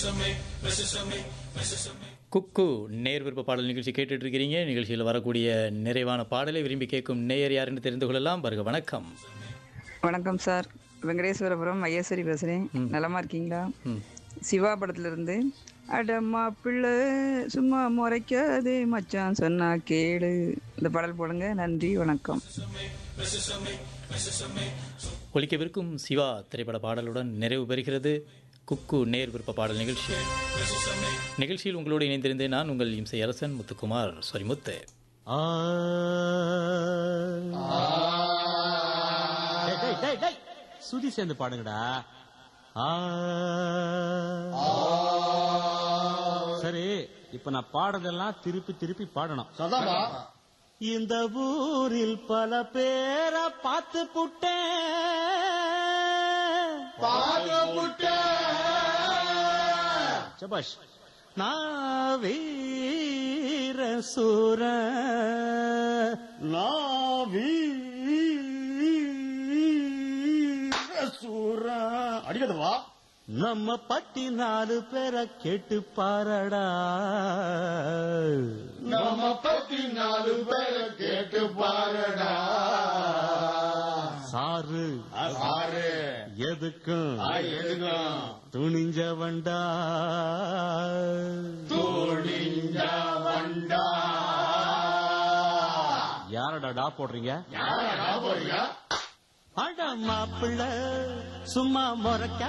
குக்கு நேர் விருப்ப பாடல் நிகழ்ச்சி கேட்டுட்டு இருக்கிறீங்க நிகழ்ச்சியில் வரக்கூடிய நிறைவான பாடலை விரும்பி கேட்கும் நேயர் யாருன்னு தெரிந்து கொள்ளலாம் வருக வணக்கம் வணக்கம் சார் வெங்கடேஸ்வரபுரம் ஐயஸ்வரி பேசுகிறேன் நலமா இருக்கீங்களா ம். சிவா படத்துல இருந்து அடம்மா பிள்ளை சும்மா முறைக்காதே மச்சான் சொன்னா கேளு இந்த பாடல் போடுங்க நன்றி வணக்கம் ஒலிக்கவிருக்கும் சிவா திரைப்பட பாடலுடன் நிறைவு பெறுகிறது குக்கு நேர் விருப்ப பாடல் நிகழ்ச்சி நிகழ்ச்சியில் உங்களோடு இணைந்திருந்தேன் நான் உங்கள் இம்சை அரசன் முத்துக்குமார் சாரி முத்து டேய், டேய், டேய், டேய். சுதி சேர்ந்து பாடுங்கடா ஆ. சரி இப்ப நான் பாடுறதெல்லாம் திருப்பி திருப்பி பாடணும் இந்த ஊரில் பல பேரை பார்த்து புட்டேன் சபாஷ் நான் வீர சூர அடிக்கதவா நம்ம பட்டி நாலு பேரை கேட்டு பாரடா நம்ம பத்தி நாலு பேரை கேட்டு பாருடா சாரு ஆறு எதுக்கும் எதுக்கும் துணிஞ்சவன்டா தோழிஞ்ச வண்டா யாரடா டா போடுறீங்க யாரா போறீங்க அட மாப்பிள்ள சும்மா முறைக்க